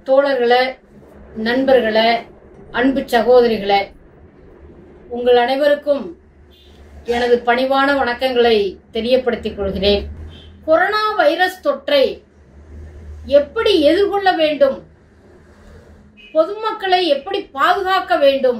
தோழர்களே நண்பர்களே அன்பு சகோதரிகளே உங்கள் அனைவருக்கும் எனது பணிவான வணக்கங்களை தெரியப்படுத்திக் கொள்கிறேன் கொரோனா வைரஸ் தொற்றை எப்படி எதிர்கொள்ள வேண்டும் பொதுமக்களை எப்படி பாதுகாக்க வேண்டும்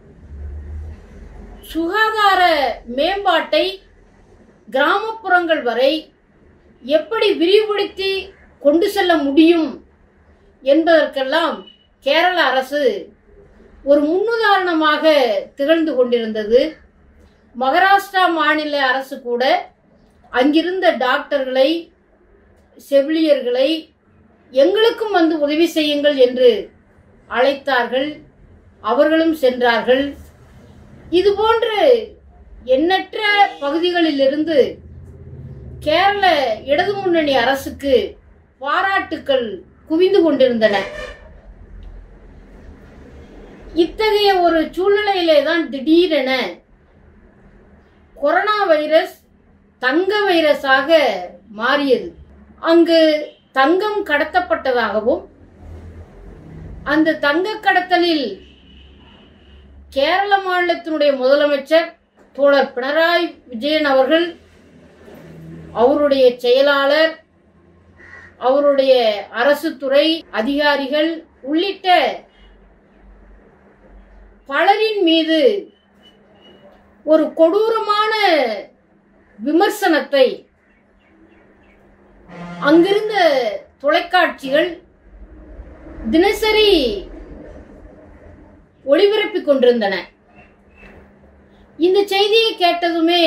சுகாதார மேம்பாட்டை கிராமப்புறங்கள் வரை எப்படி விரிவுபடுத்தி கொண்டு செல்ல முடியும் என்பதற்கெல்லாம் கேரள அரசு ஒரு முன்னுதாரணமாக திகழ்ந்து கொண்டிருந்தது மகாராஷ்டிரா மாநில அரசு கூட அங்கிருந்த டாக்டர்களை செவிலியர்களை எங்களுக்கும் வந்து உதவி செய்யுங்கள் என்று அழைத்தார்கள் அவர்களும் சென்றார்கள் இதுபோன்று எண்ணற்ற பகுதிகளிலிருந்து கேரள இடது முன்னணி அரசுக்கு பாராட்டுக்கள் குவிந்து கொண்டிருந்தன இத்தகைய ஒரு சூழ்நிலையிலே தான் திடீரென கொரோனா வைரஸ் தங்க வைரஸாக மாறியது அங்கு தங்கம் கடத்தப்பட்டதாகவும் அந்த தங்க கடத்தலில் கேரள மாநிலத்தினுடைய முதலமைச்சர் தோழர் பினராயி விஜயன் அவர்கள் அவருடைய செயலாளர் அவருடைய அரசு துறை அதிகாரிகள் உள்ளிட்ட பலரின் மீது ஒரு கொடூரமான விமர்சனத்தை அங்கிருந்த தொலைக்காட்சிகள் தினசரி ஒளிபரப்பிக் கொண்டிருந்தன இந்த செய்தியை கேட்டதுமே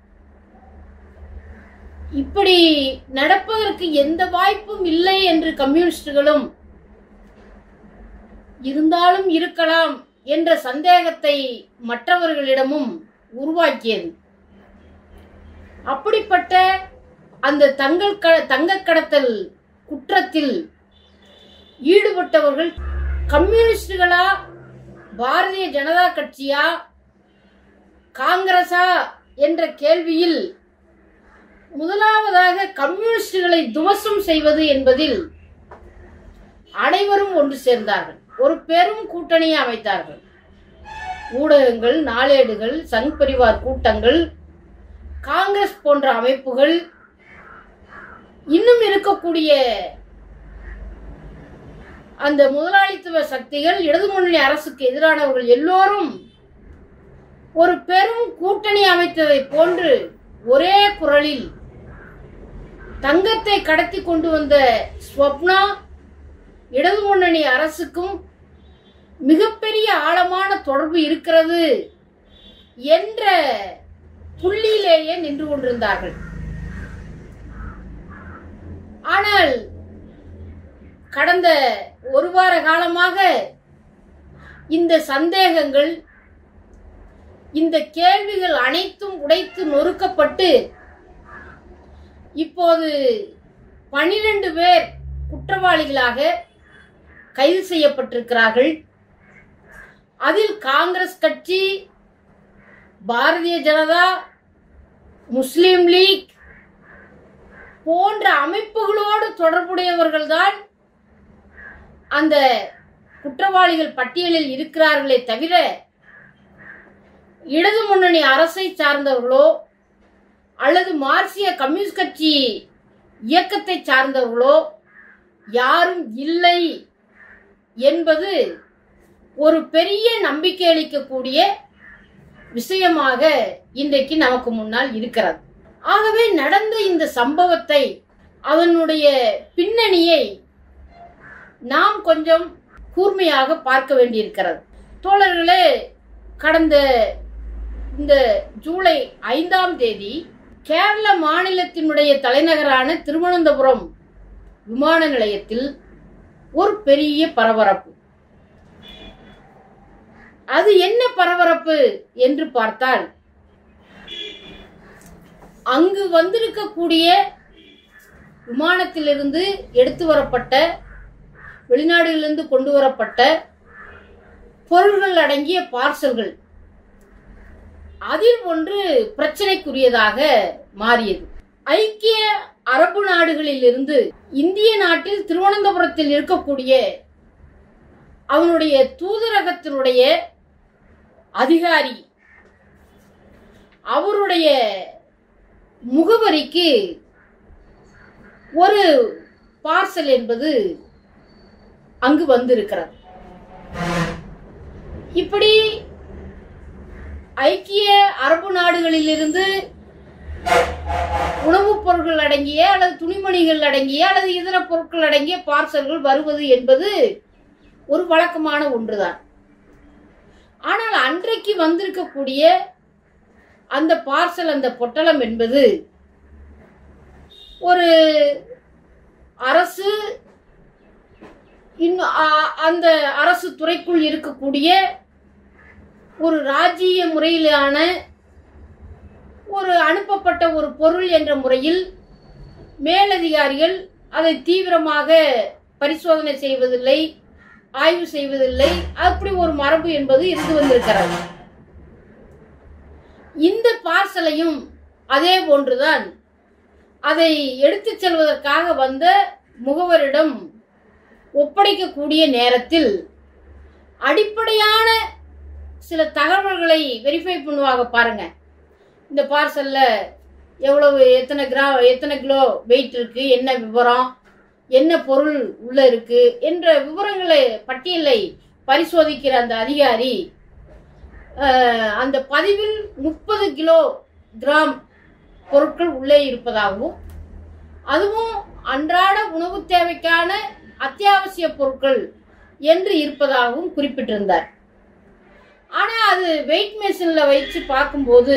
இப்படி நடப்பதற்கு எந்த வாய்ப்பும் இல்லை என்று கம்யூனிஸ்டுகளும் இருந்தாலும் இருக்கலாம் என்ற சந்தேகத்தை மற்றவர்களிடமும் உருவாக்கியது அப்படிப்பட்ட அந்த தங்கள் க தங்க கடத்தல் குற்றத்தில் ஈடுபட்டவர்கள் கம்யூனிஸ்டுகளா பாரதிய ஜனதா கட்சியா காங்கிரஸா என்ற கேள்வியில் முதலாவதாக கம்யூனிஸ்டுகளை துவசம் செய்வது என்பதில் அனைவரும் ஒன்று சேர்ந்தார்கள் ஒரு பெரும் கூட்டணியை அமைத்தார்கள் ஊடகங்கள் நாளேடுகள் சங் பரிவார் கூட்டங்கள் காங்கிரஸ் போன்ற அமைப்புகள் இன்னும் இருக்கக்கூடிய அந்த முதலாளித்துவ சக்திகள் இடது முன்னணி அரசுக்கு எதிரானவர்கள் எல்லோரும் ஒரு பெரும் கூட்டணி அமைத்ததை போன்று ஒரே குரலில் தங்கத்தை கடத்தி கொண்டு வந்த ஸ்வப்னா இடது முன்னணி அரசுக்கும் மிகப்பெரிய ஆழமான தொடர்பு இருக்கிறது என்ற புள்ளியிலேயே நின்று கொண்டிருந்தார்கள் ஆனால் கடந்த ஒரு வார காலமாக இந்த சந்தேகங்கள் இந்த கேள்விகள் அனைத்தும் உடைத்து நொறுக்கப்பட்டு இப்போது பனிரெண்டு பேர் குற்றவாளிகளாக கைது செய்யப்பட்டிருக்கிறார்கள் அதில் காங்கிரஸ் கட்சி பாரதிய ஜனதா முஸ்லிம் லீக் போன்ற அமைப்புகளோடு தொடர்புடையவர்கள்தான் அந்த குற்றவாளிகள் பட்டியலில் இருக்கிறார்களே தவிர இடது முன்னணி அரசை சார்ந்தவர்களோ அல்லது மார்க்சிய கம்யூனிஸ்ட் கட்சி இயக்கத்தை சார்ந்தவர்களோ யாரும் இல்லை என்பது ஒரு பெரிய நம்பிக்கை அளிக்கக்கூடிய விஷயமாக இன்றைக்கு நமக்கு முன்னால் இருக்கிறது ஆகவே நடந்த இந்த சம்பவத்தை அதனுடைய பின்னணியை நாம் கொஞ்சம் கூர்மையாக பார்க்க வேண்டியிருக்கிறது தோழர்களே கடந்த இந்த ஜூலை ஐந்தாம் தேதி கேரள மாநிலத்தினுடைய தலைநகரான திருவனந்தபுரம் விமான நிலையத்தில் ஒரு பெரிய பரபரப்பு அது என்ன பரபரப்பு என்று பார்த்தால் அங்கு வந்திருக்கக்கூடிய விமானத்திலிருந்து எடுத்து வரப்பட்ட வெளிநாடுகளிலிருந்து கொண்டு வரப்பட்ட பொருள்கள் அடங்கிய பார்சல்கள் அதில் ஒன்று பிரச்சனைக்குரியதாக மாறியது ஐக்கிய அரபு நாடுகளில் இருந்து இந்திய நாட்டில் திருவனந்தபுரத்தில் இருக்கக்கூடிய அவனுடைய தூதரகத்தினுடைய அதிகாரி அவருடைய முகவரிக்கு ஒரு பார்சல் என்பது அங்கு வந்திருக்கிறது இப்படி ஐக்கிய அரபு நாடுகளிலிருந்து உணவுப் பொருட்கள் அடங்கிய அல்லது துணிமணிகள் அடங்கிய அல்லது இதர பொருட்கள் அடங்கிய பார்சல்கள் வருவது என்பது ஒரு வழக்கமான ஒன்றுதான் ஆனால் அன்றைக்கு வந்திருக்கக்கூடிய அந்த பார்சல் அந்த பொட்டலம் என்பது ஒரு அரசு இன்னும் அ- அந்த அரசு துறைக்குள் இருக்கக்கூடிய ஒரு ராஜ்ஜிய முறையிலான ஒரு அனுப்பப்பட்ட ஒரு பொருள் என்ற முறையில் மேலதிகாரிகள் அதை தீவிரமாக பரிசோதனை செய்வதில்லை ஆய்வு செய்வதில்லை அப்படி ஒரு மரபு என்பது இருந்து வந்திருக்கிறது இந்த பார்சலையும் அதே போன்றுதான் அதை எடுத்துச் செல்வதற்காக வந்த முகவரிடம் ஒப்படைக்கக்கூடிய நேரத்தில் அடிப்படையான சில தகவல்களை வெரிஃபை பண்ணுவாங்க பாருங்க இந்த பார்சல்ல எவ்வளவு எத்தனை கிரா எத்தனை கிலோ வெயிட் இருக்கு என்ன விவரம் என்ன பொருள் உள்ள இருக்கு என்ற விவரங்களை பட்டியலை பரிசோதிக்கிற அந்த அதிகாரி அஹ், அந்த பதிவில் முப்பது கிலோ கிராம் பொருட்கள் உள்ளே இருப்பதாகவும் அதுவும் அன்றாட உணவு தேவைக்கான அத்தியாவசிய பொருட்கள் என்று இருப்பதாகவும் குறிப்பிட்டிருந்தார் ஆனா அது வெயிட் மெஷின்ல வச்சு பார்க்கும்போது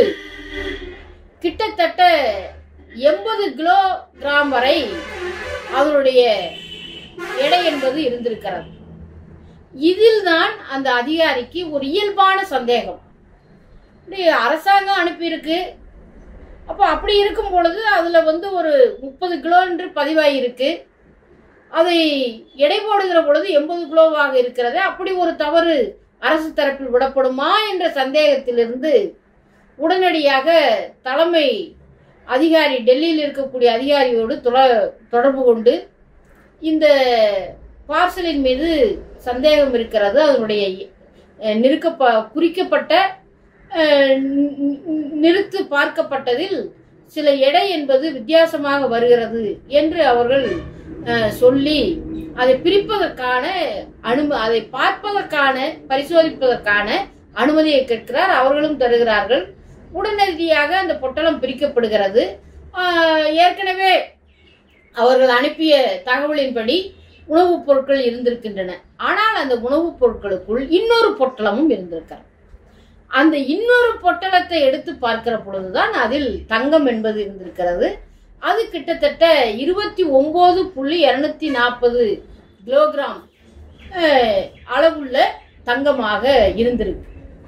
கிட்டத்தட்ட எண்பது கிலோ கிராம் வரை அதனுடைய எடை என்பது இருந்திருக்கிறது இதில் தான் அந்த அதிகாரிக்கு ஒரு இயல்பான சந்தேகம் இப்படி அரசாங்கம் அனுப்பியிருக்கு அப்போ அப்படி இருக்கும் பொழுது அதுல வந்து ஒரு முப்பது கிலோ என்று பதிவாயிருக்கு அதை எடை போடுகிற பொழுது எண்பது கிலோவாக இருக்கிறது அப்படி ஒரு தவறு அரசு தரப்பில் விடப்படுமா என்ற சந்தேகத்திலிருந்து உடனடியாக தலைமை அதிகாரி டெல்லியில் இருக்கக்கூடிய அதிகாரியோடு தொட- தொடர்பு கொண்டு இந்த பார்சலின் மீது சந்தேகம் இருக்கிறது அதனுடைய அஹ், நிறுக்கப்ப குறிக்கப்பட்ட அஹ், நி- நி- நிறுத்து பார்க்கப்பட்டதில் சில எடை என்பது வித்தியாசமாக வருகிறது என்று அவர்கள் அஹ், சொல்லி அதை பிரிப்பதற்கான அனும அதை பார்ப்பதற்கான பரிசோதிப்பதற்கான அனுமதியை கேட்கிறார் அவர்களும் தருகிறார்கள் உடனடியாக அந்த பொட்டலம் பிரிக்கப்படுகிறது ஆஹ், ஏற்கனவே அவர்கள் அனுப்பிய தகவலின்படி உணவுப் பொருட்கள் இருந்திருக்கின்றன ஆனால் அந்த உணவுப் பொருட்களுக்குள் இன்னொரு பொட்டலமும் இருந்திருக்கிறது அந்த இன்னொரு பொட்டலத்தை எடுத்து பார்க்கிற பொழுதுதான் அதில் தங்கம் என்பது இருந்திருக்கிறது அது கிட்டத்தட்ட இருபத்தி ஒன்பது புள்ளி இருநூத்தி நாற்பது கிலோகிராம் அஹ், அளவுள்ள தங்கமாக இருந்திருக்கு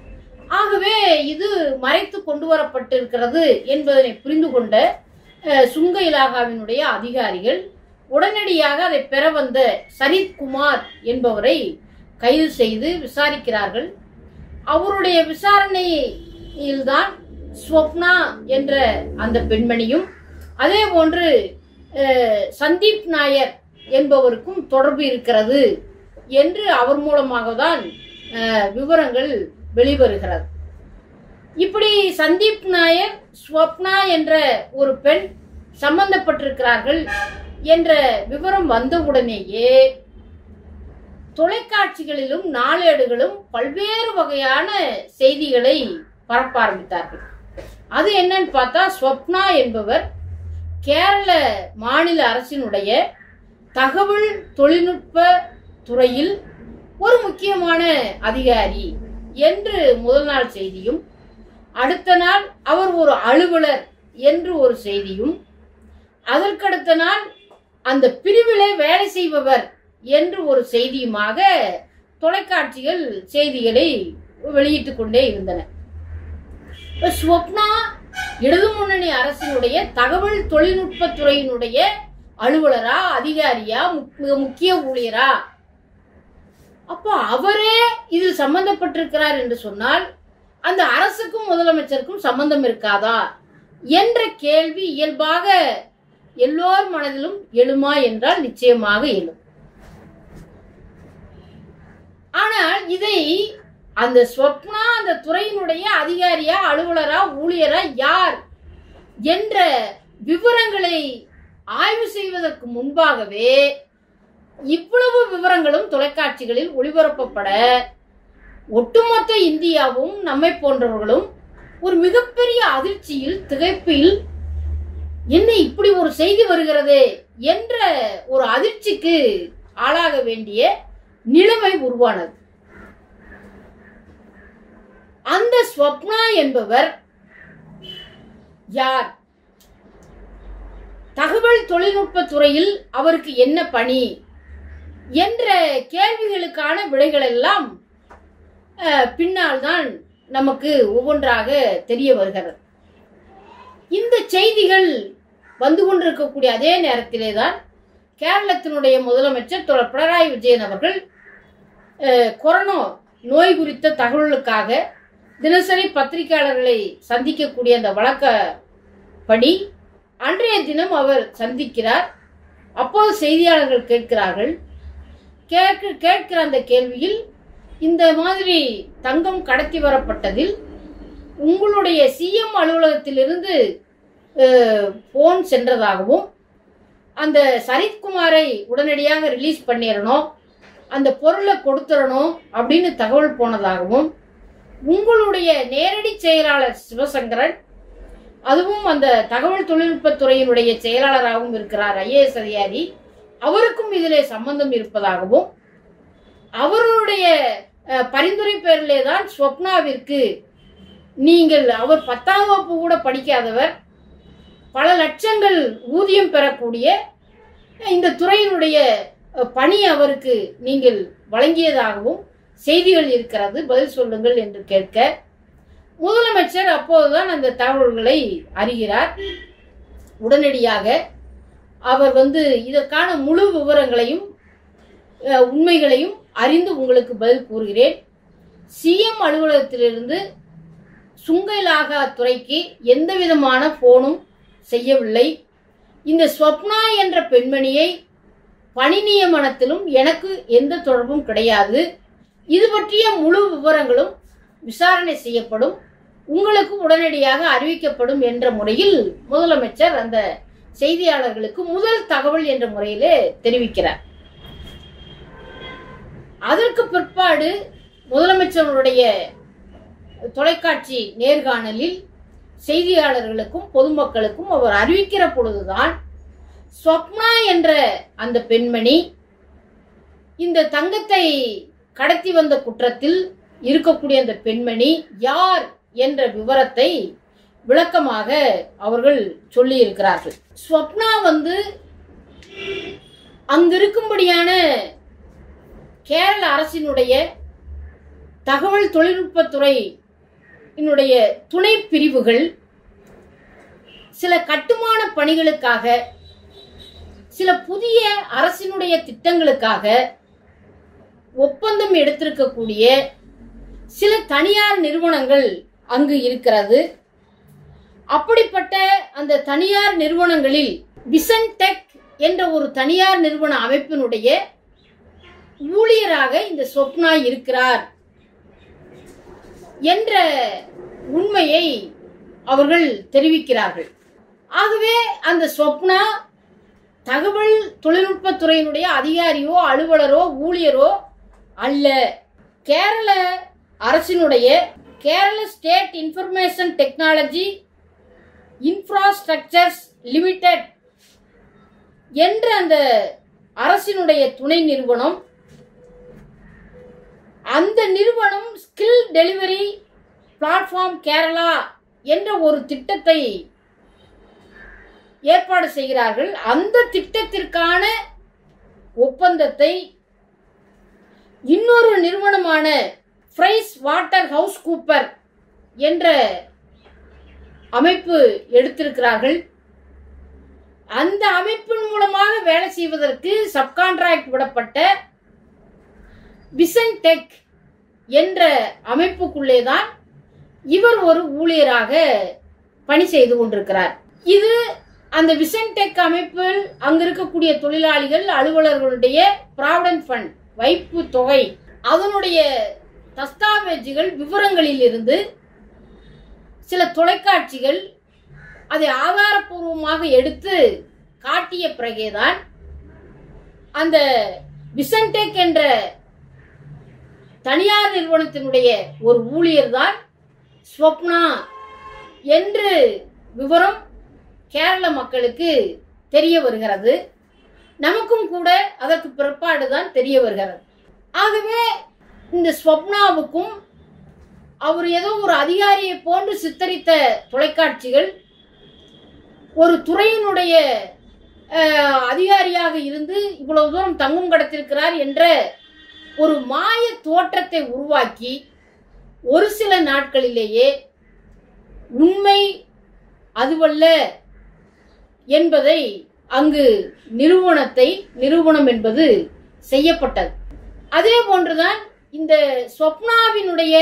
ஆகவே இது மறைத்து கொண்டு வரப்பட்டிருக்கிறது என்பதனை புரிந்து கொண்ட அஹ், சுங்க இலாகாவினுடைய அதிகாரிகள் உடனடியாக அதை பெற வந்த சரித் குமார் என்பவரை கைது செய்து விசாரிக்கிறார்கள் அவருடைய விசாரணையில்தான் ஸ்வப்னா என்ற அந்த பெண்மணியும் அதே போன்று அஹ், சந்தீப் நாயர் என்பவருக்கும் தொடர்பு இருக்கிறது என்று அவர் மூலமாக தான் அஹ், விவரங்கள் வெளிவருகிறது இப்படி சந்தீப் நாயர் ஸ்வப்னா என்ற ஒரு பெண் சம்பந்தப்பட்டிருக்கிறார்கள் என்ற விவரம் வந்தவுடனேயே தொலைக்காட்சிகளிலும் நாளேடுகளும் பல்வேறு வகையான செய்திகளை பரப்ப ஆரம்பித்தார்கள் அது என்னன்னு பார்த்தா ஸ்வப்னா என்பவர் கேரள மாநில அரசினுடைய தகவல் தொழில்நுட்ப துறையில் ஒரு முக்கியமான அதிகாரி என்று முதல் நாள் செய்தியும் அடுத்த நாள் அவர் ஒரு அலுவலர் என்று ஒரு செய்தியும் அதற்கடுத்த நாள் அந்த பிரிவிலே வேலை செய்பவர் என்று ஒரு செய்தியுமாக தொலைக்காட்சிகள் செய்திகளை வெளியிட்டுக் கொண்டே இருந்தன இப்ப ஸ்வப்னா இடது முன்னணி அரசினுடைய தகவல் தொழில்நுட்பத் துறையினுடைய அலுவலரா அதிகாரியா மு- மிக முக்கிய ஊழியரா அப்போ அவரே இதில் சம்பந்தப்பட்டிருக்கிறார் என்று சொன்னால் அந்த அரசுக்கும் முதலமைச்சருக்கும் சம்பந்தம் இருக்காதா என்ற கேள்வி இயல்பாக எல்லோர் மனதிலும் எழுமா என்றால் நிச்சயமாக எழும் இதை அந்த ஸ்வப்னா அந்த துறையினுடைய அதிகாரியா அலுவலரா ஊழியரா யார் என்ற விவரங்களை ஆய்வு செய்வதற்கு முன்பாகவே இவ்வளவு விவரங்களும் தொலைக்காட்சிகளில் ஒளிபரப்பப்பட ஒட்டுமொத்த இந்தியாவும் நம்மை போன்றவர்களும் ஒரு மிகப்பெரிய அதிர்ச்சியில் திகைப்பில் என்ன இப்படி ஒரு செய்தி வருகிறது என்ற ஒரு அதிர்ச்சிக்கு ஆளாக வேண்டிய நிலைமை உருவானது அந்த ஸ்வப்னா என்பவர் யார் தகவல் தொழில்நுட்ப துறையில் அவருக்கு என்ன பணி என்ற கேள்விகளுக்கான விடைகள் எல்லாம் அஹ், பின்னால் தான் நமக்கு ஒவ்வொன்றாக தெரிய வருகிறது இந்த செய்திகள் வந்து கொண்டிருக்கக்கூடிய அதே நேரத்திலே தான் கேரளத்தினுடைய முதலமைச்சர் தோழர் பினராயி விஜயன் அவர்கள் அஹ், கொரோனா நோய் குறித்த தகவல்களுக்காக தினசரி பத்திரிகையாளர்களை சந்திக்கக்கூடிய அந்த வழக்கப்படி அன்றைய தினம் அவர் சந்திக்கிறார் அப்போது செய்தியாளர்கள் கேட்கிறார்கள் கேட்க கேட்கிற அந்த கேள்வியில் இந்த மாதிரி தங்கம் கடத்தி வரப்பட்டதில் உங்களுடைய சிஎம் அலுவலகத்திலிருந்து போன் சென்றதாகவும் அந்த சரித்குமாரை உடனடியாக ரிலீஸ் பண்ணிடணும் அந்த பொருளை கொடுத்துடணும் அப்படின்னு தகவல் போனதாகவும் உங்களுடைய நேரடி செயலாளர் சிவசங்கரன் அதுவும் அந்த தகவல் தொழில்நுட்பத் துறையினுடைய செயலாளராகவும் இருக்கிறார் ஐஏஎஸ் அதிகாரி அவருக்கும் இதிலே சம்பந்தம் இருப்பதாகவும் அவர்களுடைய அஹ், பரிந்துரை பேரிலே தான் ஸ்வப்னாவிற்கு நீங்கள் அவர் பத்தாம் வகுப்பு கூட படிக்காதவர் பல லட்சங்கள் ஊதியம் பெறக்கூடிய இந்த துறையினுடைய அஹ், பணி அவருக்கு நீங்கள் வழங்கியதாகவும் செய்திகள் இருக்கிறது பதில் சொல்லுங்கள் என்று கேட்க முதலமைச்சர் அப்போதுதான் அந்த தகவல்களை அறிகிறார் உடனடியாக அவர் வந்து இதற்கான முழு விவரங்களையும் அஹ், உண்மைகளையும் அறிந்து உங்களுக்கு பதில் கூறுகிறேன் சிஎம் அலுவலகத்திலிருந்து சுங்கைலாகா துறைக்கு எந்த விதமான போனும் செய்யவில்லை இந்த ஸ்வப்னா என்ற பெண்மணியை பணி நியமனத்திலும் எனக்கு எந்த தொடர்பும் கிடையாது இது பற்றிய முழு விவரங்களும் விசாரணை செய்யப்படும் உங்களுக்கு உடனடியாக அறிவிக்கப்படும் என்ற முறையில் முதலமைச்சர் அந்த செய்தியாளர்களுக்கு முதல் தகவல் என்ற முறையிலே தெரிவிக்கிறார் அதற்கு பிற்பாடு முதலமைச்சருடைய தொலைக்காட்சி நேர்காணலில் செய்தியாளர்களுக்கும் பொதுமக்களுக்கும் அவர் அறிவிக்கிற பொழுதுதான் ஸ்வப்னா என்ற அந்த பெண்மணி இந்த தங்கத்தை கடத்தி வந்த குற்றத்தில் இருக்கக்கூடிய அந்த பெண்மணி யார் என்ற விவரத்தை விளக்கமாக அவர்கள் சொல்லி இருக்கிறார்கள் ஸ்வப்னா வந்து அங்கிருக்கும்படியான கேரள அரசினுடைய தகவல் தொழில்நுட்பத்துறை என்னுடைய துணை பிரிவுகள் சில கட்டுமான பணிகளுக்காக சில புதிய அரசினுடைய திட்டங்களுக்காக ஒப்பந்தம் எடுத்திருக்கக்கூடிய சில தனியார் நிறுவனங்கள் அங்கு இருக்கிறது அப்படிப்பட்ட அந்த தனியார் நிறுவனங்களில் விசன் டெக் என்ற ஒரு தனியார் நிறுவன அமைப்பினுடைய ஊழியராக இந்த சொப்னா இருக்கிறார் என்ற உண்மையை அவர்கள் தெரிவிக்கிறார்கள் ஆகவே அந்த சொப்னா தகவல் தொழில்நுட்பத்துறையினுடைய அதிகாரியோ அலுவலரோ ஊழியரோ அல்ல கேரள அரசினுடைய Kerala state information technology infrastructures limited என்ற அந்த அரசினுடைய துணை நிறுவனம் அந்த நிறுவனம் ஸ்கில் டெலிவரி பிளாட்ஃபார்ம் கேரளா என்ற ஒரு திட்டத்தை ஏற்பாடு செய்கிறார்கள் அந்த திட்டத்திற்கான ஒப்பந்தத்தை இன்னொரு நிறுவனமான ஃப்ரைஸ் வாட்டர் ஹவுஸ் கூப்பர் என்ற அமைப்பு எடுத்திருக்கிறார்கள் அந்த அமைப்பின் மூலமாக வேலை செய்வதற்கு சப்கான்ட்ராக்ட் விடப்பட்ட விசன் டெக் என்ற அமைப்புக்குள்ளே தான் இவர் ஒரு ஊழியராக பணி செய்து கொண்டிருக்கிறார் இது அந்த விசன் டெக் அமைப்பில் அங்க இருக்கக்கூடிய தொழிலாளிகள் அலுவலர்களுடைய ப்ராவிடன்ட் ஃபண்ட் வைப்பு தொகை அதனுடைய தஸ்தாவேஜுகள் விவரங்களில் இருந்து சில தொலைக்காட்சிகள் அதை ஆதாரப்பூர்வமாக எடுத்து காட்டிய பிறகேதான் அந்த விசன்டெக் என்ற தனியார் நிறுவனத்தினுடைய ஒரு ஊழியர் தான் ஸ்வப்னா என்று விவரம் கேரள மக்களுக்கு தெரிய வருகிறது நமக்கும் கூட அதற்கு பிற்பாடுதான் தெரிய வருகிறது ஆகவே இந்த ஸ்வப்னாவுக்கும் அவர் ஏதோ ஒரு அதிகாரியை போன்று சித்தரித்த தொலைக்காட்சிகள் ஒரு துறையினுடைய அஹ், அதிகாரியாக இருந்து இவ்வளவு தூரம் தங்கும் கடத்திருக்கிறார் என்ற ஒரு மாய தோற்றத்தை உருவாக்கி ஒரு சில நாட்களிலேயே உண்மை அதுவல்ல என்பதை அங்கு நிறுவனத்தை நிறுவனம் என்பது செய்யப்பட்டது அதே போன்றுதான் இந்த ஸ்வப்னாவினுடைய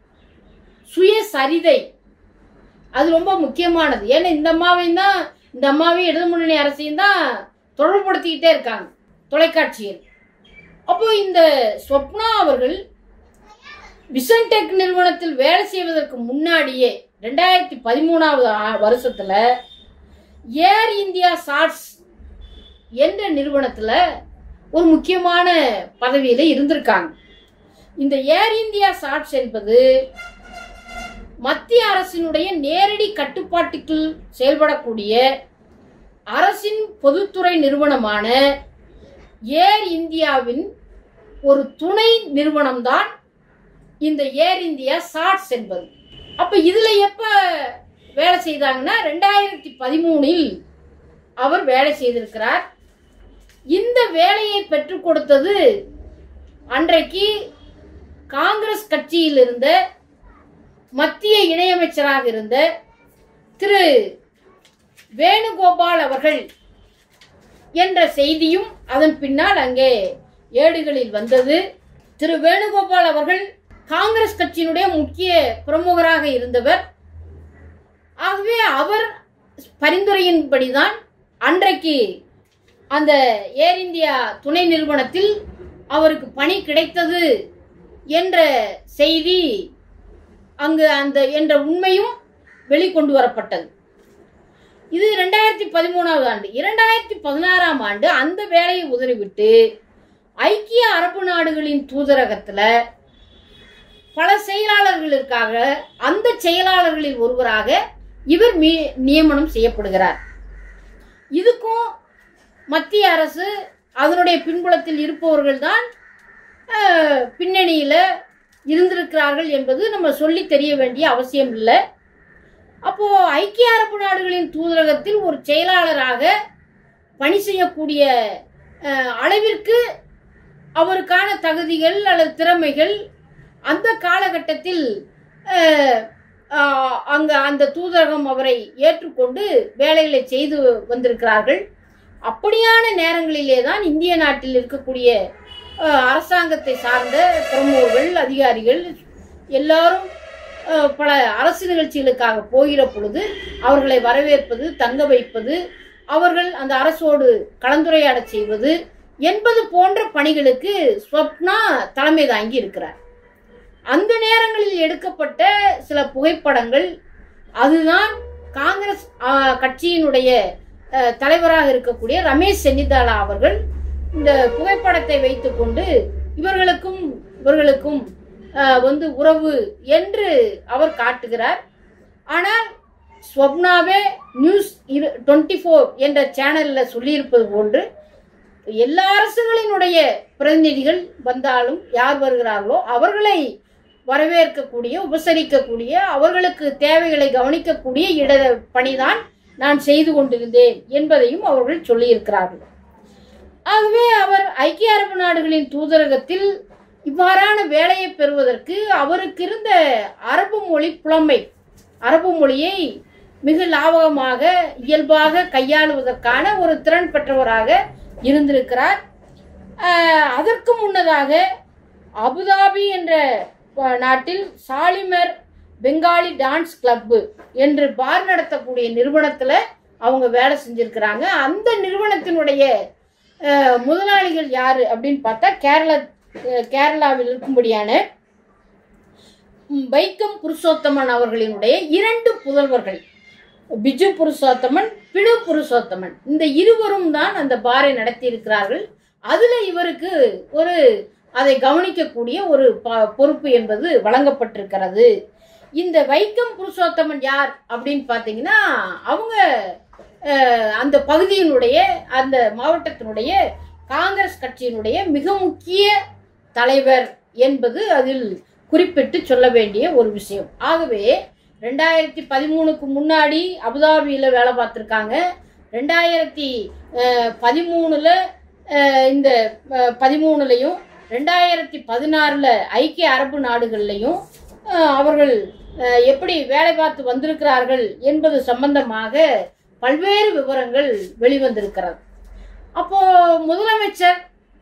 சுயசரிதை அது ரொம்ப முக்கியமானது ஏன்னா இந்த அம்மாவையும் தான் இந்த அம்மாவையும் இடது முன்னணி அரசையும் தான் தொடர்புபடுத்திக்கிட்டே இருக்காங்க தொலைக்காட்சியில் அப்போ இந்த ஸ்வப்னா அவர்கள் விசன்டெக் நிறுவனத்தில் வேலை செய்வதற்கு முன்னாடியே ரெண்டாயிரத்தி பதிமூணாவது ஆ- வருஷத்துல ஏர் இந்தியா ஷார்ட்ஸ் என்ற நிறுவனத்துல ஒரு முக்கியமான பதவியில இருந்திருக்காங்க இந்த ஏர் இந்தியா ஷார்ட்ஸ் என்பது மத்திய அரசினுடைய நேரடி கட்டுப்பாட்டுக்குள் செயல்படக்கூடிய அரசின் பொதுத்துறை நிறுவனமான ஏர் இந்தியாவின் ஒரு துணை நிறுவனம்தான் இந்த ஏர் இந்தியா ஷார்ட்ஸ் என்பது அப்ப இதுல எப்ப வேலை செய்தாங்கன்னா ரெண்டாயிரத்தி பதிமூணில் அவர் வேலை செய்திருக்கிறார் இந்த வேலையை பெற்றுக் கொடுத்தது அன்றைக்கு காங்கிரஸ் கட்சியில் இருந்த மத்திய இணையமைச்சராக இருந்த திரு வேணுகோபால் அவர்கள் என்ற செய்தியும் அதன் பின்னால் அங்கே ஏடுகளில் வந்தது திரு வேணுகோபால் அவர்கள் காங்கிரஸ் கட்சியினுடைய முக்கிய பிரமுகராக இருந்தவர் ஆகவே அவர் பரிந்துரையின்படிதான் அன்றைக்கு அந்த ஏர் இந்தியா துணை நிறுவனத்தில் அவருக்கு பணி கிடைத்தது என்ற செய்தி அங்கு அந்த என்ற உண்மையும் வெளிக்கொண்டு வரப்பட்டது இது ரெண்டாயிரத்தி பதிமூணாவது ஆண்டு இரண்டாயிரத்தி பதினாறாம் ஆண்டு அந்த வேலையை உதறிவிட்டு ஐக்கிய அரபு நாடுகளின் தூதரகத்துல பல செயலாளர்களுக்காக அந்த செயலாளர்களில் ஒருவராக இவர் மீ- நியமனம் செய்யப்படுகிறார் இதுக்கும் மத்திய அரசு அதனுடைய பின்புலத்தில் இருப்பவர்கள் தான் பின்னணியில இருந்திருக்கிறார்கள் என்பது நம்ம சொல்லி தெரிய வேண்டிய அவசியம் இல்லை அப்போ ஐக்கிய அரபு நாடுகளின் தூதரகத்தில் ஒரு செயலாளராக பணி செய்யக்கூடிய அஹ், அளவிற்கு அவருக்கான தகுதிகள் அல்லது திறமைகள் அந்த காலகட்டத்தில் அஹ், ஆஹ், அங்க அந்த தூதரகம் அவரை ஏற்றுக்கொண்டு வேலைகளை செய்து வந்திருக்கிறார்கள் அப்படியான நேரங்களிலே தான் இந்திய நாட்டில் இருக்கக்கூடிய அஹ், அரசாங்கத்தை சார்ந்த பிரமுகர்கள் அதிகாரிகள் எல்லாரும் அஹ், பல அரசு நிகழ்ச்சிகளுக்காக போகிற பொழுது அவர்களை வரவேற்பது தங்க வைப்பது அவர்கள் அந்த அரசோடு கலந்துரையாட செய்வது என்பது போன்ற பணிகளுக்கு ஸ்வப்னா தலைமை தாங்கி இருக்கிறார் அந்த நேரங்களில் எடுக்கப்பட்ட சில புகைப்படங்கள் அதுதான் காங்கிரஸ் ஆஹ், கட்சியினுடைய அஹ், தலைவராக இருக்கக்கூடிய ரமேஷ் சென்னிதாலா அவர்கள் இந்த புகைப்படத்தை வைத்துக்கொண்டு இவர்களுக்கும் இவர்களுக்கும் அஹ், வந்து உறவு என்று அவர் காட்டுகிறார் ஆனால் ஸ்வப்னாவே நியூஸ் இரு டுவெண்ட்டி ஃபோர் என்ற சேனலில் சொல்லியிருப்பது போன்று எல்லா அரசுகளினுடைய பிரதிநிதிகள் வந்தாலும் யார் வருகிறார்களோ அவர்களை வரவேற்கக்கூடிய உபசரிக்கக்கூடிய அவர்களுக்கு தேவைகளை கவனிக்கக்கூடிய இட பணிதான் நான் செய்து கொண்டிருந்தேன் என்பதையும் அவர்கள் சொல்லியிருக்கிறார்கள் ஆகவே அவர் ஐக்கிய அரபு நாடுகளின் தூதரகத்தில் இவ்வாறான வேலையை பெறுவதற்கு அவருக்கு இருந்த அரபு மொழி புலமை அரபு மொழியை மிக லாபகமாக இயல்பாக கையாளுவதற்கான ஒரு திறன் பெற்றவராக இருந்திருக்கிறார் ஆஹ், அதற்கு முன்னதாக அபுதாபி என்ற அஹ், நாட்டில் சாலிமர் பெங்காலி டான்ஸ் கிளப்பு என்று பார் நடத்தக்கூடிய நிறுவனத்துல அவங்க வேலை செஞ்சிருக்கிறாங்க அந்த நிறுவனத்தினுடைய அஹ், முதலாளிகள் யாரு அப்படின்னு பார்த்தா கேரள அஹ், கேரளாவில் இருக்கும்படியான ம், வைக்கம் புருஷோத்தமன் அவர்களினுடைய இரண்டு புதல்வர்கள் பிஜு புருஷோத்தமன் பிடு புருஷோத்தமன் இந்த இருவரும் தான் அந்த பாரை நடத்தி இருக்கிறார்கள் அதுல இவருக்கு ஒரு அதை கவனிக்கக்கூடிய ஒரு ப- பொறுப்பு என்பது வழங்கப்பட்டிருக்கிறது இந்த வைக்கம் புருஷோத்தமன் யார் அப்படின்னு பார்த்தீங்கன்னா அவங்க அஹ், அந்த பகுதியினுடைய அந்த மாவட்டத்தினுடைய காங்கிரஸ் கட்சியினுடைய மிக முக்கிய தலைவர் என்பது அதில் குறிப்பிட்டு சொல்ல வேண்டிய ஒரு விஷயம் ஆகவே ரெண்டாயிரத்தி பதிமூணுக்கு முன்னாடி அபுதாபியில் வேலை பார்த்துருக்காங்க ரெண்டாயிரத்தி அஹ், பதிமூணுல அஹ், இந்த அஹ், பதிமூணுலையும் ரெண்டாயிரத்தி பதினாறில் ஐக்கிய அரபு நாடுகள்லையும் அஹ், அவர்கள் அஹ், எப்படி வேலை பார்த்து வந்திருக்கிறார்கள் என்பது சம்பந்தமாக பல்வேறு விவரங்கள் வெளிவந்திருக்கிறது அப்போ முதலமைச்சர்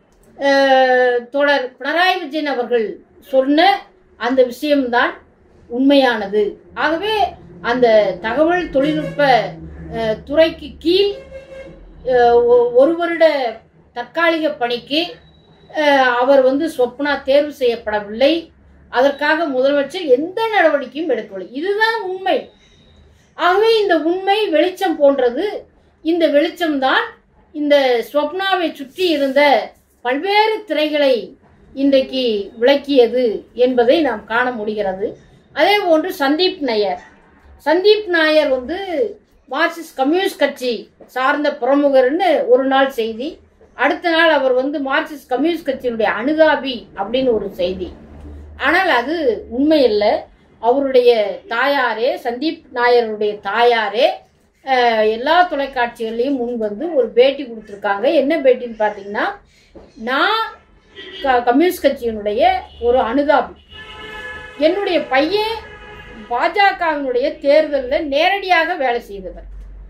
அஹ், தொடர் பினராயி விஜயன் அவர்கள் சொன்ன அந்த விஷயம்தான் உண்மையானது ஆகவே அந்த தகவல் தொழில்நுட்ப அஹ், துறைக்கு கீழ் அஹ், ஒ- ஒரு வருட தற்காலிக பணிக்கு அஹ், அவர் வந்து சொப்னா தேர்வு செய்யப்படவில்லை அதற்காக முதலமைச்சர் எந்த நடவடிக்கையும் எடுக்கவில்லை இதுதான் உண்மை ஆகவே இந்த உண்மை வெளிச்சம் போன்றது இந்த வெளிச்சம்தான் இந்த ஸ்வப்னாவை சுற்றி இருந்த பல்வேறு திரைகளை இன்றைக்கு விளக்கியது என்பதை நாம் காண முடிகிறது அதே போன்று சந்தீப் நாயர் சந்தீப் நாயர் வந்து மார்க்சிஸ்ட் கம்யூனிஸ்ட் கட்சி சார்ந்த பிரமுகர்னு ஒரு நாள் செய்தி அடுத்த நாள் அவர் வந்து மார்க்சிஸ்ட் கம்யூனிஸ்ட் கட்சியினுடைய அனுதாபி அப்படின்னு ஒரு செய்தி ஆனால் அது உண்மை இல்லை அவருடைய தாயாரே சந்தீப் நாயருடைய தாயாரே அஹ், எல்லா தொலைக்காட்சிகள்லையும் முன் வந்து ஒரு பேட்டி கொடுத்துருக்காங்க என்ன பேட்டின்னு பார்த்தீங்கன்னா நான் க- கம்யூனிஸ்ட் கட்சியினுடைய ஒரு அனுதாபி என்னுடைய பையன் பாஜகவினுடைய தேர்தலில் நேரடியாக வேலை செய்தவர்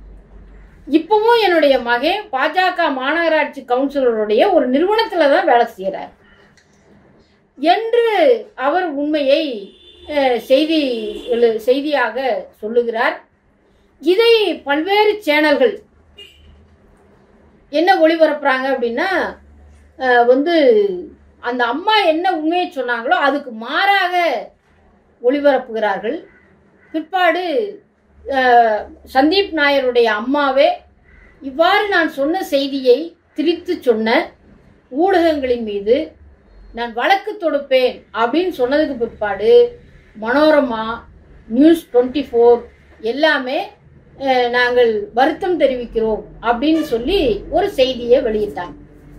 இப்பவும் என்னுடைய மகன் பாஜக மாநகராட்சி கவுன்சிலருடைய ஒரு நிறுவனத்தில் தான் வேலை செய்கிறார் என்று அவர் உண்மையை அஹ், செய்தி எழு- செய்தியாக சொல்லுகிறார் இதை பல்வேறு சேனல்கள் என்ன ஒளிபரப்புறாங்க அப்படின்னா அஹ், வந்து அந்த அம்மா என்ன உண்மையை சொன்னாங்களோ அதுக்கு மாறாக ஒளிபரப்புகிறார்கள் பிற்பாடு அஹ், சந்தீப் நாயருடைய அம்மாவே இவ்வாறு நான் சொன்ன செய்தியை திரித்து சொன்ன ஊடகங்களின் மீது நான் வழக்கு தொடுப்பேன் அப்படின்னு சொன்னதுக்கு பிற்பாடு மனோரமா நியூஸ் டுவெண்ட்டி ஃபோர் எல்லாமே அஹ், நாங்கள் வருத்தம் தெரிவிக்கிறோம் அப்படின்னு சொல்லி ஒரு செய்தியை வெளியிட்டாங்க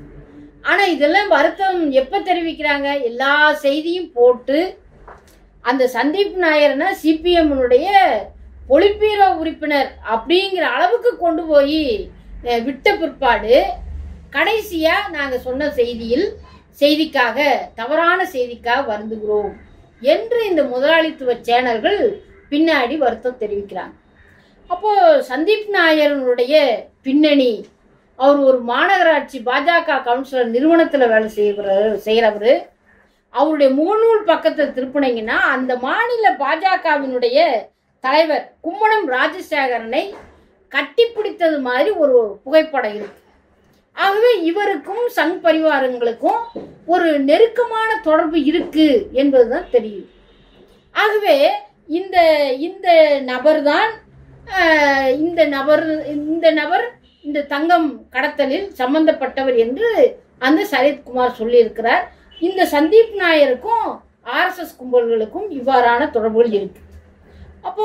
ஆனா இதெல்லாம் வருத்தம் எப்ப தெரிவிக்கிறாங்க எல்லா செய்தியும் போட்டு அந்த சந்தீப் நாயர்னா சிபிஎம்னுடைய பொலிப்பீரோ உறுப்பினர் அப்படிங்கிற அளவுக்கு கொண்டு போய் அஹ், விட்ட பிற்பாடு கடைசியா நாங்க சொன்ன செய்தியில் செய்திக்காக தவறான செய்திக்காக வருந்துகிறோம் என்று இந்த முதலாளித்துவ சேனல்கள் பின்னாடி வருத்தம் தெரிவிக்கிறாங்க அப்போ சந்தீப் நாயருடைய பின்னணி அவர் ஒரு மாநகராட்சி பாஜக கவுன்சிலர் நிறுவனத்தில் வேலை செய்கிறவர் செய்கிறவர் அவருடைய முகநூல் பக்கத்தை திருப்பினீங்கன்னா அந்த மாநில பாஜகவினுடைய தலைவர் கும்மணம் ராஜசேகரனை கட்டிப்பிடித்தது மாதிரி ஒரு புகைப்படம் இருக்கு ஆகவே இவருக்கும் சங் பரிவாரங்களுக்கும் ஒரு நெருக்கமான தொடர்பு இருக்கு என்பதுதான் தெரியும் ஆகவே இந்த இந்த நபர் தான் இந்த நபர் இந்த நபர் இந்த தங்கம் கடத்தலில் சம்பந்தப்பட்டவர் என்று அந்த சரத்குமார் சொல்லியிருக்கிறார் இந்த சந்தீப் நாயருக்கும் ஆர்எஸ்எஸ் கும்பல்களுக்கும் இவ்வாறான தொடர்புகள் இருக்கு அப்போ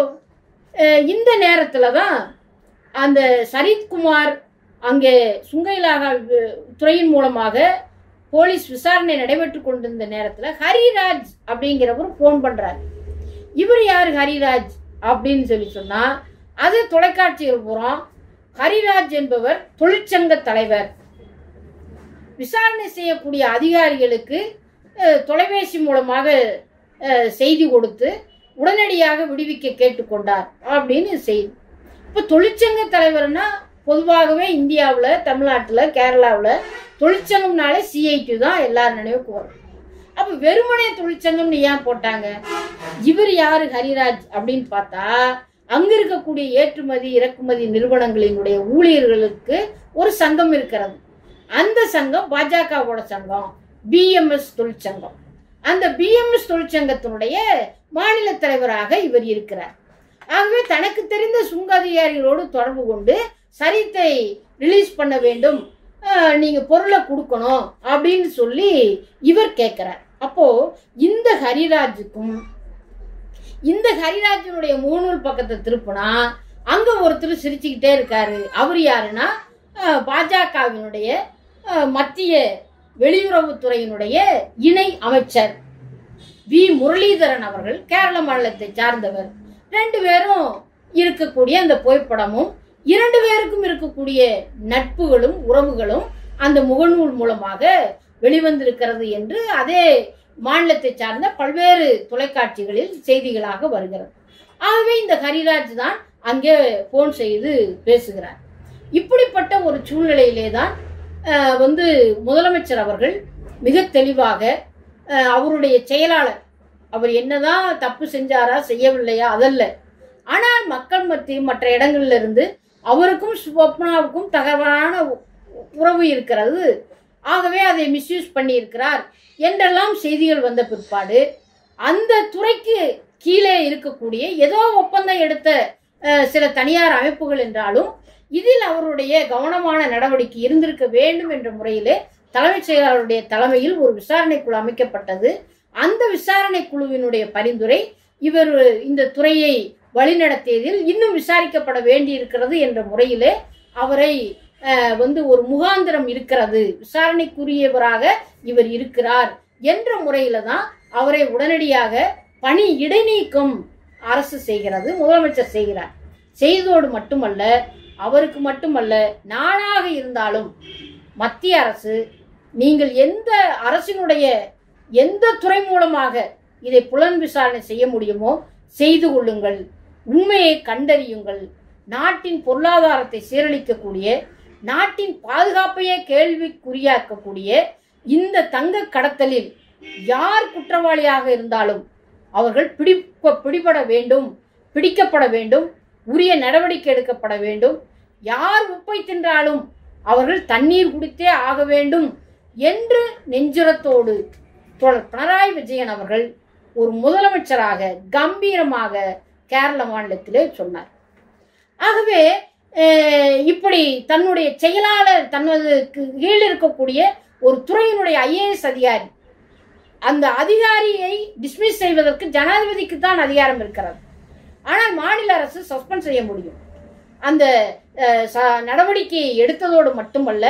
அஹ், இந்த நேரத்தில் தான் அந்த சரித்குமார் அங்கே சுங்கைலாக துறையின் மூலமாக போலீஸ் விசாரணை நடைபெற்று கொண்டிருந்த நேரத்தில் ஹரிராஜ் அப்படிங்கிறவர் ஃபோன் பண்றாரு இவர் யார் ஹரிராஜ் அப்படின்னு சொல்லி சொன்னா அது தொலைக்காட்சிகள் பூரா ஹரிராஜ் என்பவர் தொழிற்சங்க தலைவர் விசாரணை செய்யக்கூடிய அதிகாரிகளுக்கு அஹ், தொலைபேசி மூலமாக அஹ், செய்தி கொடுத்து உடனடியாக விடுவிக்க கேட்டுக்கொண்டார் அப்படின்னு செய்தி இப்போ தொழிற்சங்க தலைவர்னா பொதுவாகவே இந்தியாவில் தமிழ்நாட்டில் கேரளாவில் தொழிற்சங்கம்னாலே சிஐடி தான் எல்லார் நினைவுக்கு வரும் அப்போ வெறுமனே தொழிற்சங்கம்னு ஏன் போட்டாங்க இவர் யாரு ஹரிராஜ் அப்படின்னு பார்த்தா அங்க இருக்கக்கூடிய ஏற்றுமதி இறக்குமதி நிறுவனங்களினுடைய ஊழியர்களுக்கு ஒரு சங்கம் இருக்கிறது அந்த சங்கம் பாஜகவோட சங்கம் பிஎம்எஸ் தொழிற்சங்கம் அந்த பிஎம்எஸ் தொழிற்சங்கத்தினுடைய மாநில தலைவராக இவர் இருக்கிறார் ஆகவே தனக்கு தெரிந்த சுங்க அதிகாரிகளோடு தொடர்பு கொண்டு சரித்தை ரிலீஸ் பண்ண வேண்டும் அஹ், நீங்க பொருளை கொடுக்கணும் அப்படின்னு சொல்லி இவர் கேட்கிறார் அப்போ இந்த ஹரிராஜுக்கும் இந்த ஹரிராஜனுடைய முகநூல் பக்கத்தை திருப்புனா அங்க ஒருத்தர் சிரிச்சுக்கிட்டே இருக்காரு அவர் யாருன்னா அஹ், பாஜகவினுடைய அஹ், மத்திய வெளியுறவுத்துறையினுடைய இணை அமைச்சர் வி முரளிதரன் அவர்கள் கேரள மாநிலத்தை சார்ந்தவர் ரெண்டு பேரும் இருக்கக்கூடிய அந்த புகைப்படமும் இரண்டு பேருக்கும் இருக்கக்கூடிய நட்புகளும் உறவுகளும் அந்த முகநூல் மூலமாக வெளிவந்திருக்கிறது என்று அதே மாநிலத்தை சார்ந்த பல்வேறு தொலைக்காட்சிகளில் செய்திகளாக வருகிறது ஆகவே இந்த ஹரிராஜ் தான் அங்கே போன் செய்து பேசுகிறார் இப்படிப்பட்ட ஒரு சூழ்நிலையிலே தான் அஹ், வந்து முதலமைச்சர் அவர்கள் மிக தெளிவாக அஹ், அவருடைய செயலாளர் அவர் என்னதான் தப்பு செஞ்சாரா செய்யவில்லையா அதல்ல ஆனால் மக்கள் மத்திய மற்ற இடங்கள்ல இருந்து அவருக்கும் ஸ்வப்னாவுக்கும் தகவலான உ- உறவு இருக்கிறது ஆகவே அதை மிஸ்யூஸ் பண்ணியிருக்கிறார் என்றெல்லாம் செய்திகள் வந்த பிற்பாடு அந்த துறைக்கு கீழே இருக்கக்கூடிய ஏதோ ஒப்பந்தம் எடுத்த அஹ், சில தனியார் அமைப்புகள் என்றாலும் இதில் அவருடைய கவனமான நடவடிக்கை இருந்திருக்க வேண்டும் என்ற முறையிலே தலைமைச் செயலாளருடைய தலைமையில் ஒரு விசாரணை குழு அமைக்கப்பட்டது அந்த விசாரணை குழுவினுடைய பரிந்துரை இவர் இந்த துறையை வழிநடத்தியதில் இன்னும் விசாரிக்கப்பட வேண்டியிருக்கிறது என்ற முறையிலே அவரை அஹ், வந்து ஒரு முகாந்திரம் இருக்கிறது விசாரணைக்குரியவராக இவர் இருக்கிறார் என்ற முறையில தான் அவரை உடனடியாக பணி இடைநீக்கம் அரசு செய்கிறது முதலமைச்சர் செய்கிறார் செய்தோடு மட்டுமல்ல அவருக்கு மட்டுமல்ல நானாக இருந்தாலும் மத்திய அரசு நீங்கள் எந்த அரசினுடைய எந்த துறை மூலமாக இதை புலன் விசாரணை செய்ய முடியுமோ செய்து கொள்ளுங்கள் உண்மையை கண்டறியுங்கள் நாட்டின் பொருளாதாரத்தை சீரழிக்கக்கூடிய நாட்டின் பாதுகாப்பையே கேள்விக்குறியாக்கக்கூடிய இந்த தங்க கடத்தலில் யார் குற்றவாளியாக இருந்தாலும் அவர்கள் பிடிக்க பிடிபட வேண்டும் பிடிக்கப்பட வேண்டும் உரிய நடவடிக்கை எடுக்கப்பட வேண்டும் யார் உப்பை தின்றாலும் அவர்கள் தண்ணீர் குடித்தே ஆக வேண்டும் என்று நெஞ்சுரத்தோடு தோழர் பினராயி விஜயன் அவர்கள் ஒரு முதலமைச்சராக கம்பீரமாக கேரள மாநிலத்திலே சொன்னார் ஆகவே அஹ், இப்படி தன்னுடைய செயலாளர் தனது கீழ் இருக்கக்கூடிய ஒரு துறையினுடைய ஐஏஎஸ் அதிகாரி அந்த அதிகாரியை டிஸ்மிஸ் செய்வதற்கு ஜனாதிபதிக்கு தான் அதிகாரம் இருக்கிறது ஆனால் மாநில அரசு சஸ்பெண்ட் செய்ய முடியும் அந்த அஹ், ச- நடவடிக்கையை எடுத்ததோடு மட்டுமல்ல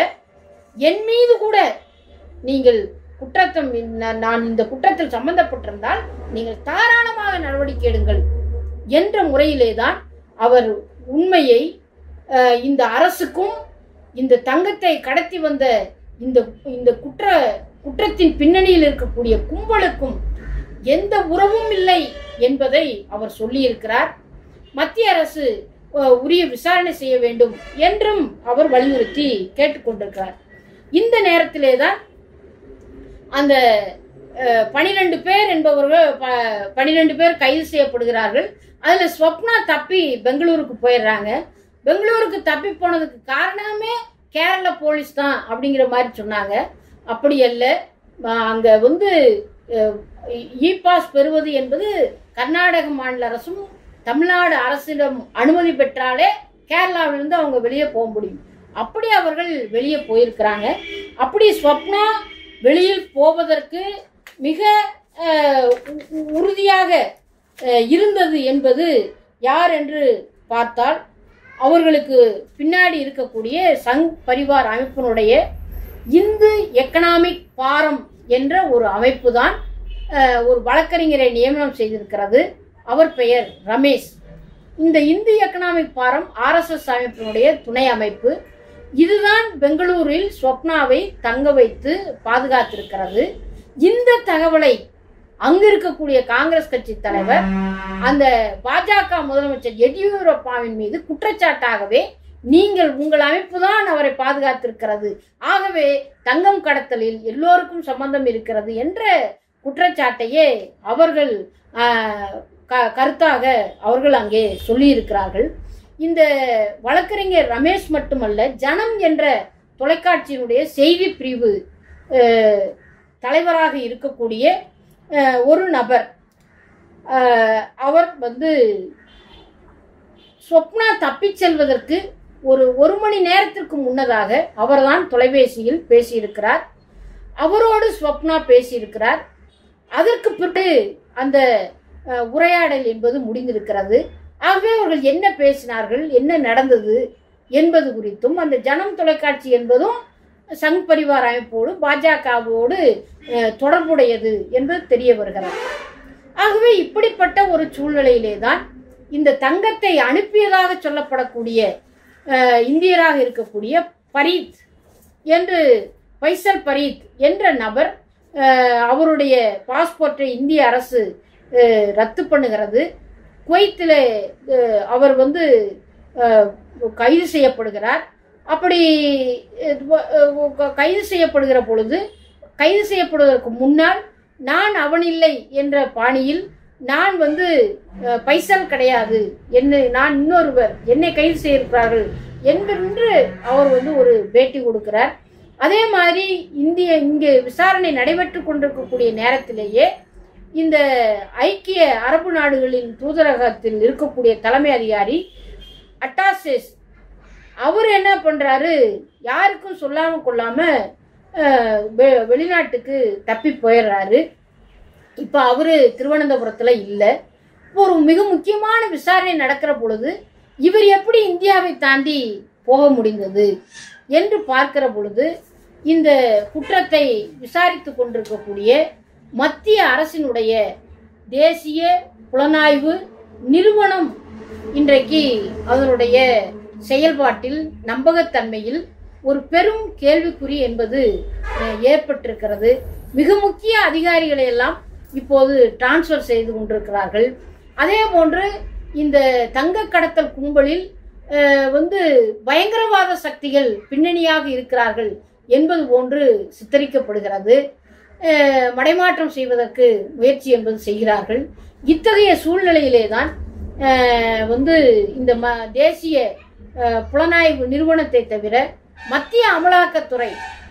என் மீது கூட நீங்கள் குற்றத்தம் நான் நான் இந்த குற்றத்தில் சம்பந்தப்பட்டிருந்தால் நீங்கள் தாராளமாக நடவடிக்கை எடுங்கள் என்ற முறையிலே தான் அவர் உண்மையை அஹ், இந்த அரசுக்கும் இந்த தங்கத்தை கடத்தி வந்த இந்த இந்த குற்ற குற்றத்தின் பின்னணியில் இருக்கக்கூடிய கும்பலுக்கும் எந்த உறவும் இல்லை என்பதை அவர் சொல்லியிருக்கிறார் மத்திய அரசு அஹ், உரிய விசாரணை செய்ய வேண்டும் என்றும் அவர் வலியுறுத்தி கேட்டுக்கொண்டிருக்கிறார் இந்த நேரத்திலே தான் அந்த பனிரெண்டு பேர் என்பவர்கள் பனிரெண்டு பேர் கைது செய்யப்படுகிறார்கள் அதுல ஸ்வப்னா தப்பி பெங்களூருக்கு போயிடுறாங்க பெங்களூருக்கு தப்பி போனதுக்கு காரணமே கேரள போலீஸ் தான் அப்படிங்கிற மாதிரி சொன்னாங்க அப்படி அல்ல அஹ் அங்க வந்து இ பாஸ் பெறுவது என்பது கர்நாடக மாநில அரசும் தமிழ்நாடு அரசிடம் அனுமதி பெற்றாலே கேரளாவிலிருந்து அவங்க வெளியே போக முடியும் அப்படி அவர்கள் வெளியே போயிருக்கிறாங்க அப்படி ஸ்வப்னா வெளியில் போவதற்கு மிக அஹ், உ- உ- உறுதியாக அஹ், இருந்தது என்பது யார் என்று பார்த்தால் அவர்களுக்கு பின்னாடி இருக்கக்கூடிய சங் பரிவார் அமைப்பினுடைய இந்து எக்கனாமிக் பாரம் என்ற ஒரு அமைப்பு தான் ஒரு வழக்கறிஞரை நியமனம் செய்திருக்கிறது அவர் பெயர் ரமேஷ் இந்த இந்து எக்கனாமிக் பாரம் ஆர்எஸ்எஸ் அமைப்பினுடைய துணை அமைப்பு இதுதான் பெங்களூரில் ஸ்வப்னாவை தங்க வைத்து பாதுகாத்திருக்கிறது இந்த தகவலை அங்க இருக்கக்கூடிய காங்கிரஸ் கட்சி தலைவர் அந்த பாஜக முதலமைச்சர் எடியூரப்பாவின் மீது குற்றச்சாட்டாகவே நீங்கள் உங்கள் அமைப்பு தான் அவரை பாதுகாத்திருக்கிறது ஆகவே தங்கம் கடத்தலில் எல்லோருக்கும் சம்பந்தம் இருக்கிறது என்ற குற்றச்சாட்டையே அவர்கள் ஆஹ், க- கருத்தாக அவர்கள் அங்கே சொல்லியிருக்கிறார்கள் இந்த வழக்கறிஞர் ரமேஷ் மட்டுமல்ல ஜனம் என்ற தொலைக்காட்சியினுடைய செய்தி பிரிவு அஹ், தலைவராக இருக்கக்கூடிய அஹ், ஒரு நபர் அஹ், அவர் வந்து ஸ்வப்னா தப்பிச் செல்வதற்கு ஒரு ஒரு மணி நேரத்திற்கு முன்னதாக அவர்தான் தொலைபேசியில் பேசியிருக்கிறார் அவரோடு ஸ்வப்னா பேசியிருக்கிறார் அதற்கு பிறகு அந்த அஹ், உரையாடல் என்பது முடிந்திருக்கிறது ஆகவே அவர்கள் என்ன பேசினார்கள் என்ன நடந்தது என்பது குறித்தும் அந்த ஜனம் தொலைக்காட்சி என்பதும் சங் பரிவார் அமைப்போடு பாஜகவோடு அஹ், தொடர்புடையது என்பது தெரிய வருகிறது ஆகவே இப்படிப்பட்ட ஒரு சூழ்நிலையிலே தான் இந்த தங்கத்தை அனுப்பியதாக சொல்லப்படக்கூடிய அஹ், இந்தியராக இருக்கக்கூடிய பரீத் என்று பைசல் பரீத் என்ற நபர் அஹ், அவருடைய பாஸ்போர்ட்டை இந்திய அரசு அஹ், ரத்து பண்ணுகிறது குவைத்தில் அவர் வந்து அஹ், கைது செய்யப்படுகிறார் அப்படி அஹ், கைது செய்யப்படுகிற பொழுது கைது செய்யப்படுவதற்கு முன்னால் நான் அவனில்லை என்ற பாணியில் நான் வந்து அஹ், பைசல் கிடையாது என்னை நான் இன்னொருவர் என்னை கைது செய்திருக்கிறார்கள் என்று அவர் வந்து ஒரு பேட்டி கொடுக்கிறார் அதே மாதிரி இந்திய இங்கே விசாரணை நடைபெற்று கொண்டிருக்கக்கூடிய நேரத்திலேயே இந்த ஐக்கிய அரபு நாடுகளின் தூதரகத்தில் இருக்கக்கூடிய தலைமை அதிகாரி அட்டாசேஸ் அவர் என்ன பண்றாரு யாருக்கும் சொல்லாம கொள்ளாம அஹ், வெ- வெளிநாட்டுக்கு தப்பி போயிடுறாரு இப்போ அவரு திருவனந்தபுரத்துல இல்லை ஒரு மிக முக்கியமான விசாரணை நடக்கிற பொழுது இவர் எப்படி இந்தியாவை தாண்டி போக முடிந்தது என்று பார்க்கிற பொழுது இந்த குற்றத்தை விசாரித்து கொண்டிருக்கக்கூடிய மத்திய அரசினுடைய தேசிய புலனாய்வு நிறுவனம் இன்றைக்கு அதனுடைய செயல்பாட்டில் நம்பகத்தன்மையில் ஒரு பெரும் கேள்விக்குறி என்பது அஹ், ஏற்பட்டிருக்கிறது மிக முக்கிய அதிகாரிகளை எல்லாம் இப்போது டிரான்ஸ்ஃபர் செய்து கொண்டிருக்கிறார்கள் அதே போன்று இந்த தங்க கடத்தல் கும்பலில் அஹ், வந்து பயங்கரவாத சக்திகள் பின்னணியாக இருக்கிறார்கள் என்பது போன்று சித்தரிக்கப்படுகிறது அஹ், மடைமாற்றம் செய்வதற்கு முயற்சி என்பது செய்கிறார்கள் இத்தகைய சூழ்நிலையிலே தான் அஹ், வந்து இந்த ம தேசிய அஹ், புலனாய்வு நிறுவனத்தை தவிர மத்திய அமலாக்கத்துறை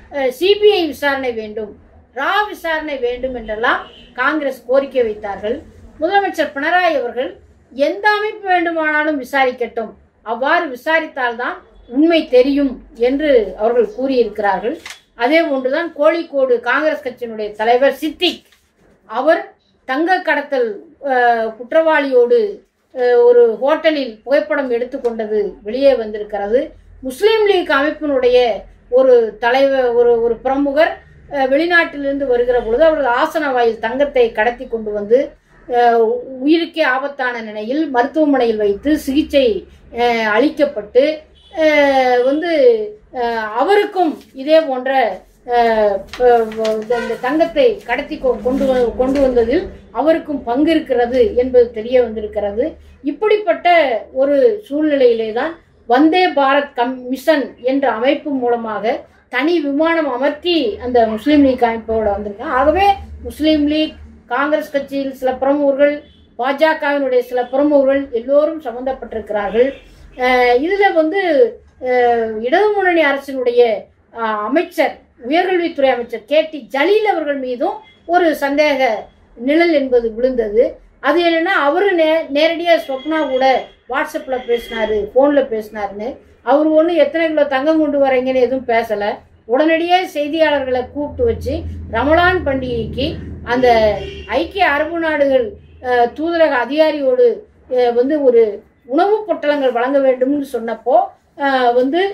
சிபிஐ விசாரணை வேண்டும் ரா விசாரணை வேண்டும் என்றெல்லாம் காங்கிரஸ் கோரிக்கை வைத்தார்கள் முதலமைச்சர் பினராயி அவர்கள் எந்த அமைப்பு வேண்டுமானாலும் விசாரிக்கட்டும் அவ்வாறு விசாரித்தால்தான் உண்மை தெரியும் என்று அவர்கள் கூறியிருக்கிறார்கள் அதே போன்றுதான் கோழிக்கோடு காங்கிரஸ் கட்சியினுடைய தலைவர் சித்திக் அவர் தங்க கடத்தல் அஹ், குற்றவாளியோடு அஹ், ஒரு ஹோட்டலில் புகைப்படம் எடுத்துக்கொண்டது வெளியே வந்திருக்கிறது முஸ்லீம் லீக் அமைப்பினுடைய ஒரு தலைவர் ஒரு ஒரு பிரமுகர் அஹ், வெளிநாட்டிலிருந்து வருகிற பொழுது அவர்கள் ஆசன வாயில் தங்கத்தை கடத்தி கொண்டு வந்து அஹ், உயிருக்கே ஆபத்தான நிலையில் மருத்துவமனையில் வைத்து சிகிச்சை அஹ், அளிக்கப்பட்டு அஹ், வந்து அஹ், அவருக்கும் இதே போன்ற அஹ், அஹ், இந்த தங்கத்தை கடத்தி கொ- கொண்டு வ- கொண்டு வந்ததில் அவருக்கும் பங்கு இருக்கிறது என்பது தெரிய வந்திருக்கிறது இப்படிப்பட்ட ஒரு சூழ்நிலையிலே தான் வந்தே பாரத் கம் மிஷன் என்ற அமைப்பு மூலமாக தனி விமானம் அமர்த்தி அந்த முஸ்லீம் லீக் அமைப்போட வந்திருக்காங்க ஆகவே முஸ்லீம் லீக் காங்கிரஸ் கட்சியில் சில பிரமுகர்கள் பாஜகவினுடைய சில பிரமுகர்கள் எல்லோரும் சம்பந்தப்பட்டிருக்கிறார்கள் அஹ் இதுல வந்து அஹ் இடது முன்னணி அரசினுடைய அஹ், அமைச்சர் உயர்கல்வித்துறை அமைச்சர் கே டி ஜலீல் அவர்கள் மீதும் ஒரு சந்தேக நிழல் என்பது விழுந்தது அது என்னன்னா அவரு நே நேரடியாக ஸ்வப்னா கூட வாட்ஸ்அப்பில் பேசினாரு ஃபோனில் பேசினாருன்னு அவர் ஒன்றும் எத்தனை கிலோ தங்கம் கொண்டு வரீங்கன்னு எதுவும் பேசலை உடனடியாக செய்தியாளர்களை கூப்பிட்டு வச்சு ரமலான் பண்டிகைக்கு அந்த ஐக்கிய அரபு நாடுகள் அஹ், தூதரக அதிகாரியோடு அஹ், வந்து ஒரு உணவுப் பொட்டலங்கள் வழங்க வேண்டும்னு சொன்னப்போ அஹ், வந்து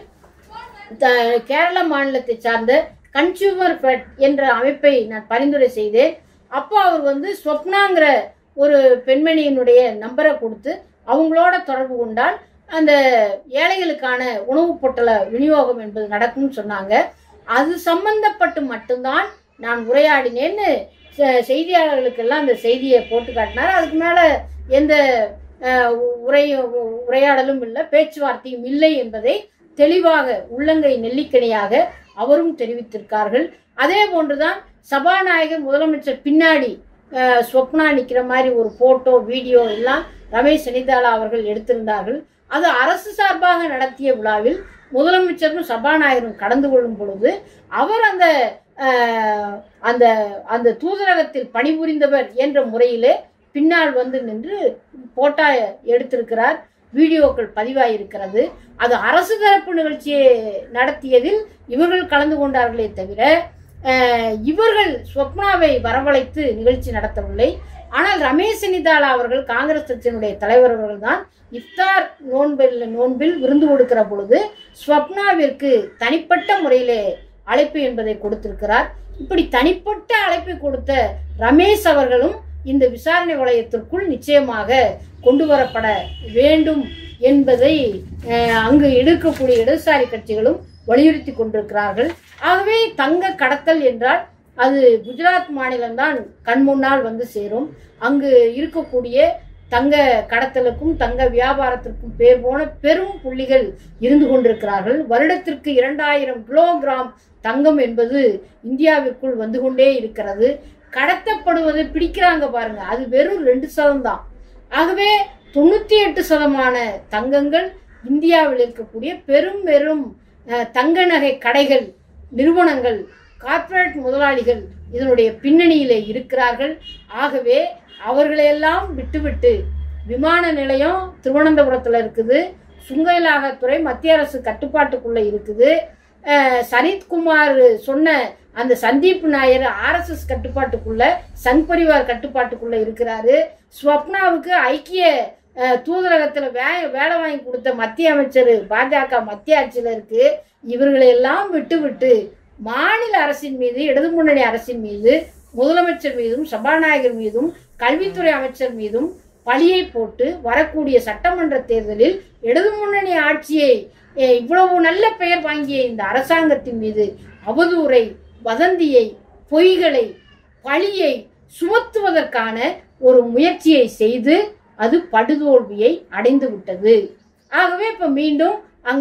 த- கேரள மாநிலத்தை சார்ந்த கன்சியூமர் ஃபெட் என்ற அமைப்பை நான் பரிந்துரை செய்தேன் அப்போ அவர் வந்து ஸ்வப்னாங்கிற ஒரு பெண்மணியினுடைய நம்பரை கொடுத்து அவங்களோட தொடர்பு கொண்டால் அந்த ஏழைகளுக்கான உணவுப் பொட்டல விநியோகம் என்பது நடக்கும்னு சொன்னாங்க அது சம்பந்தப்பட்டு மட்டும்தான் நான் உரையாடினேன்னு செ- செய்தியாளர்களுக்கெல்லாம் அந்த செய்தியை போட்டு காட்டினார் அதுக்கு மேலே எந்த அஹ், உரை உரையாடலும் இல்லை பேச்சுவார்த்தையும் இல்லை என்பதை தெளிவாக உள்ளங்கை நெல்லிக்கனியாக அவரும் தெரிவித்திருக்கார்கள் அதே போன்றுதான் சபாநாயகர் முதலமைச்சர் பின்னாடி அஹ், ஸ்வப்னா நிற்கிற மாதிரி ஒரு போட்டோ வீடியோ எல்லாம் ரமேஷ் செனிதாலா அவர்கள் எடுத்திருந்தார்கள் அது அரசு சார்பாக நடத்திய விழாவில் முதலமைச்சரும் சபாநாயகரும் கடந்து கொள்ளும் பொழுது அவர் அந்த ஆஹ், அந்த அந்த தூதரகத்தில் பணிபுரிந்தவர் என்ற முறையிலே பின்னால் வந்து நின்று போட்டா எடுத்திருக்கிறார் வீடியோக்கள் பதிவாயிருக்கிறது அது அரசு தரப்பு நிகழ்ச்சியை நடத்தியதில் இவர்கள் கலந்து கொண்டார்களே தவிர அஹ், இவர்கள் ஸ்வப்னாவை வரவழைத்து நிகழ்ச்சி நடத்தவில்லை ஆனால் ரமேஷ் சென்னிதாலா அவர்கள் காங்கிரஸ் கட்சியினுடைய தலைவர் அவர்கள் தான் இஃப்தார் நோன்பில் நோன்பில் விருந்து கொடுக்கிற பொழுது ஸ்வப்னாவிற்கு தனிப்பட்ட முறையிலே அழைப்பு என்பதை கொடுத்திருக்கிறார் இப்படி தனிப்பட்ட அழைப்பை கொடுத்த ரமேஷ் அவர்களும் இந்த விசாரணை வளையத்திற்குள் நிச்சயமாக கொண்டு வரப்பட வேண்டும் என்பதை அஹ், அங்கு எடுக்கக்கூடிய இடதுசாரி கட்சிகளும் வலியுறுத்தி கொண்டிருக்கிறார்கள் ஆகவே தங்க கடத்தல் என்றால் அது குஜராத் மாநிலம்தான் கண் முன்னால் வந்து சேரும் அங்கு இருக்கக்கூடிய தங்க கடத்தலுக்கும் தங்க வியாபாரத்திற்கும் பேர் போன பெரும் புள்ளிகள் இருந்து கொண்டிருக்கிறார்கள் வருடத்திற்கு இரண்டாயிரம் கிலோகிராம் தங்கம் என்பது இந்தியாவிற்குள் வந்து கொண்டே இருக்கிறது கடத்தப்படுவது பிடிக்கிறாங்க பாருங்க அது வெறும் ரெண்டு சதம் தான் ஆகவே தொண்ணூத்தி எட்டு சதமான தங்கங்கள் இந்தியாவில் இருக்கக்கூடிய பெரும் பெரும் அஹ், தங்க நகை கடைகள் நிறுவனங்கள் கார்ப்பரேட் முதலாளிகள் இதனுடைய பின்னணியிலே இருக்கிறார்கள் ஆகவே அவர்களையெல்லாம் விட்டுவிட்டு விமான நிலையம் திருவனந்தபுரத்தில் இருக்குது சுங்க இலாகத்துறை மத்திய அரசு கட்டுப்பாட்டுக்குள்ள இருக்குது அஹ், சரத்குமார் சொன்ன அந்த சந்தீப் நாயர் ஆர்எஸ்எஸ் கட்டுப்பாட்டுக்குள்ள சங் பரிவார் கட்டுப்பாட்டுக்குள்ள இருக்கிறாரு ஸ்வப்னாவுக்கு ஐக்கிய அஹ், தூதரகத்துல வே வேலை வாங்கி கொடுத்த மத்திய அமைச்சர் பாஜக மத்திய ஆட்சியில இருக்கு இவர்களை எல்லாம் விட்டு விட்டு மாநில அரசின் மீது இடது முன்னணி அரசின் மீது முதலமைச்சர் மீதும் சபாநாயகர் மீதும் கல்வித்துறை அமைச்சர் மீதும் பழியை போட்டு வரக்கூடிய சட்டமன்ற தேர்தலில் இடது முன்னணி ஆட்சியை அஹ், இவ்வளவு நல்ல பெயர் வாங்கிய இந்த அரசாங்கத்தின் மீது அவதூறை வதந்தியை பொய்களை பழியை சுமத்துவதற்கான ஒரு முயற்சியை செய்து அது படுதோல்வியை அடைந்து விட்டது ஆகவே இப்ப மீண்டும் அங்க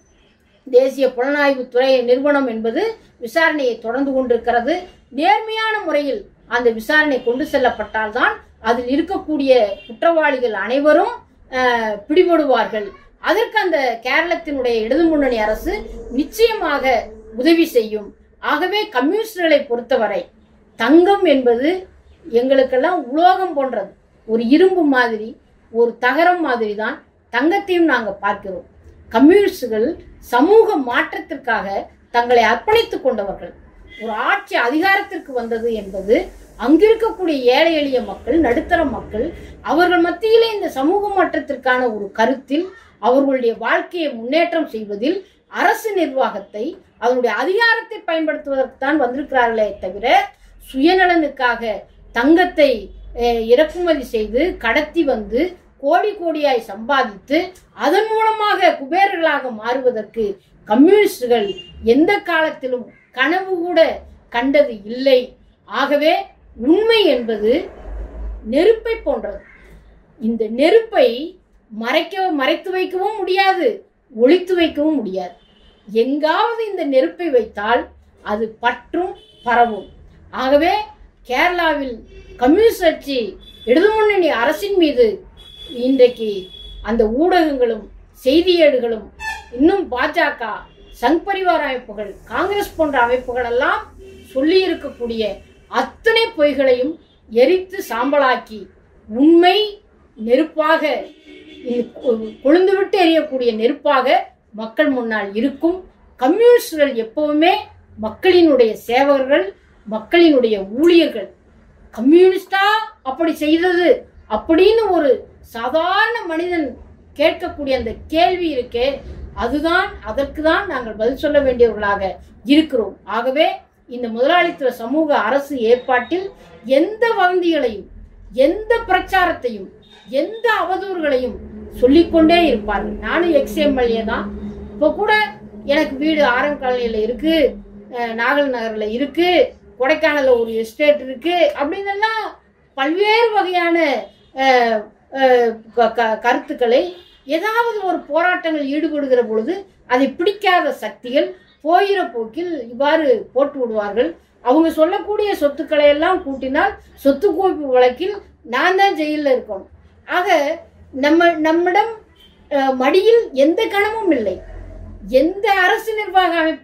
தேசிய புலனாய்வுத்துறை நிறுவனம் என்பது விசாரணையை தொடர்ந்து கொண்டிருக்கிறது நேர்மையான முறையில் அந்த விசாரணை கொண்டு செல்லப்பட்டால்தான் அதில் இருக்கக்கூடிய குற்றவாளிகள் அனைவரும் அஹ், பிடிபடுவார்கள் அதற்கு அந்த கேரளத்தினுடைய இடது முன்னணி அரசு நிச்சயமாக உதவி செய்யும் ஆகவே கம்யூனிஸ்டுகளை பொறுத்தவரை தங்கம் என்பது எங்களுக்கெல்லாம் உலோகம் போன்றது ஒரு இரும்பு மாதிரி ஒரு தகரம் மாதிரி தான் தங்கத்தையும் நாங்கள் பார்க்கிறோம் கம்யூனிஸ்டுகள் சமூக மாற்றத்திற்காக தங்களை அர்ப்பணித்துக் கொண்டவர்கள் ஒரு ஆட்சி அதிகாரத்திற்கு வந்தது என்பது அங்கிருக்கக்கூடிய ஏழை எளிய மக்கள் நடுத்தர மக்கள் அவர்கள் மத்தியிலே இந்த சமூக மாற்றத்திற்கான ஒரு கருத்தில் அவர்களுடைய வாழ்க்கையை முன்னேற்றம் செய்வதில் அரசு நிர்வாகத்தை அதனுடைய அதிகாரத்தை பயன்படுத்துவதற்கு தான் வந்திருக்கிறார்களே தவிர சுயநலனுக்காக தங்கத்தை அஹ், இறக்குமதி செய்து கடத்தி வந்து கோடி கோடியாய் சம்பாதித்து அதன் மூலமாக குபேரர்களாக மாறுவதற்கு கம்யூனிஸ்டுகள் எந்த காலத்திலும் கனவு கூட கண்டது இல்லை ஆகவே உண்மை என்பது நெருப்பை போன்றது இந்த நெருப்பை மறைக்க மறைத்து வைக்கவும் முடியாது ஒளித்து வைக்கவும் முடியாது எங்காவது இந்த நெருப்பை வைத்தால் அது பற்றும் பரவும் ஆகவே கேரளாவில் கம்யூனிஸ்ட் கட்சி இடது முன்னணி அரசின் மீது இன்றைக்கு அந்த ஊடகங்களும் செய்தியேடுகளும் இன்னும் பாஜக சங் பரிவார அமைப்புகள் காங்கிரஸ் போன்ற அமைப்புகள் எல்லாம் சொல்லி இருக்கக்கூடிய அத்தனை பொய்களையும் எரித்து சாம்பலாக்கி உண்மை நெருப்பாக இந்த கொ- கொழுந்துவிட்டு எரியக்கூடிய நெருப்பாக மக்கள் முன்னால் இருக்கும் கம்யூனிஸ்டுகள் எப்பவுமே மக்களினுடைய சேவகர்கள் மக்களினுடைய ஊழியர்கள் கம்யூனிஸ்டா அப்படி செய்தது அப்படின்னு ஒரு சாதாரண மனிதன் கேட்கக்கூடிய அந்த கேள்வி இருக்கே அதுதான் அதற்கு தான் நாங்கள் பதில் சொல்ல வேண்டியவர்களாக இருக்கிறோம் ஆகவே இந்த முதலாளித்துவ சமூக அரசு ஏற்பாட்டில் எந்த வதந்திகளையும் எந்த பிரச்சாரத்தையும் எந்த அவதூறுகளையும் சொல்லிக்கொண்டே இருப்பார்கள் நானும் எக்ஸ்எம்எல்ஏ தான் இப்போ கூட எனக்கு வீடு ஆரம் காலனியில் இருக்கு அஹ், நாகல் நகர்ல இருக்கு கொடைக்கானல்ல ஒரு எஸ்டேட் இருக்கு அப்படின்னு எல்லாம் பல்வேறு வகையான அஹ், அஹ், க- க- கருத்துக்களை ஏதாவது ஒரு போராட்டங்கள் ஈடுபடுகிற பொழுது அதை பிடிக்காத சக்திகள் போகிற போக்கில் இவ்வாறு போட்டு விடுவார்கள் அவங்க சொல்லக்கூடிய சொத்துக்களை எல்லாம் கூட்டினால் சொத்து குவிப்பு வழக்கில் நான் தான் ஜெயிலில் இருக்கணும் ஆக நம்ம நம்மிடம் அஹ், மடியில் எந்த கணமும் இல்லை எந்த அரசு நிர்வாக அமைப்பு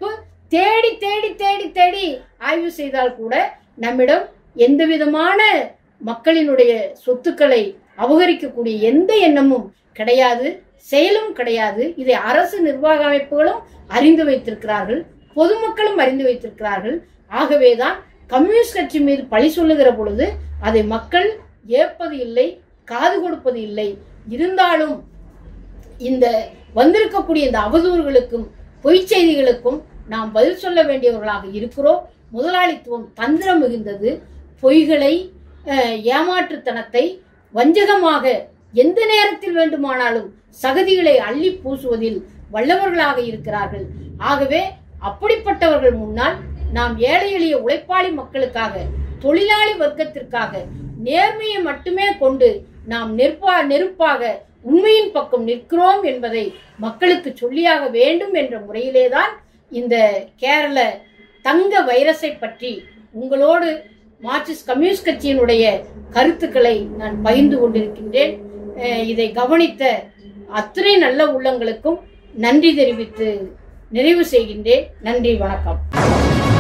தேடி தேடி தேடி தேடி ஆய்வு செய்தால் கூட நம்மிடம் எந்த விதமான மக்களினுடைய சொத்துக்களை அபகரிக்கக்கூடிய எந்த எண்ணமும் கிடையாது செயலும் கிடையாது இதை அரசு நிர்வாக அமைப்புகளும் அறிந்து வைத்திருக்கிறார்கள் பொதுமக்களும் அறிந்து வைத்திருக்கிறார்கள் ஆகவேதான் கம்யூனிஸ்ட் கட்சி மீது பழி சொல்லுகிற பொழுது அதை மக்கள் ஏற்பது இல்லை காது கொடுப்பது இல்லை இருந்தாலும் இந்த வந்திருக்கக்கூடிய இந்த அவதூறுகளுக்கும் பொய்ச் செய்திகளுக்கும் நாம் பதில் சொல்ல வேண்டியவர்களாக இருக்கிறோம் முதலாளித்துவம் தந்திரம் மிகுந்தது பொய்களை அஹ், ஏமாற்றுத்தனத்தை வஞ்சகமாக எந்த நேரத்தில் வேண்டுமானாலும் சகதிகளை அள்ளி பூசுவதில் வல்லவர்களாக இருக்கிறார்கள் ஆகவே அப்படிப்பட்டவர்கள் முன்னால் நாம் ஏழை எளிய உழைப்பாளி மக்களுக்காக தொழிலாளி வர்க்கத்திற்காக நேர்மையை மட்டுமே கொண்டு நாம் நெருப்பா நெருப்பாக உண்மையின் பக்கம் நிற்கிறோம் என்பதை மக்களுக்கு சொல்லியாக வேண்டும் என்ற முறையிலேதான் இந்த கேரள தங்க வைரஸை பற்றி உங்களோடு மார்க்சிஸ்ட் கம்யூனிஸ்ட் கட்சியினுடைய கருத்துக்களை நான் பகிர்ந்து கொண்டிருக்கின்றேன் அஹ் இதை கவனித்த அத்தனை நல்ல உள்ளங்களுக்கும் நன்றி தெரிவித்து நிறைவு செய்கின்றேன் நன்றி வணக்கம்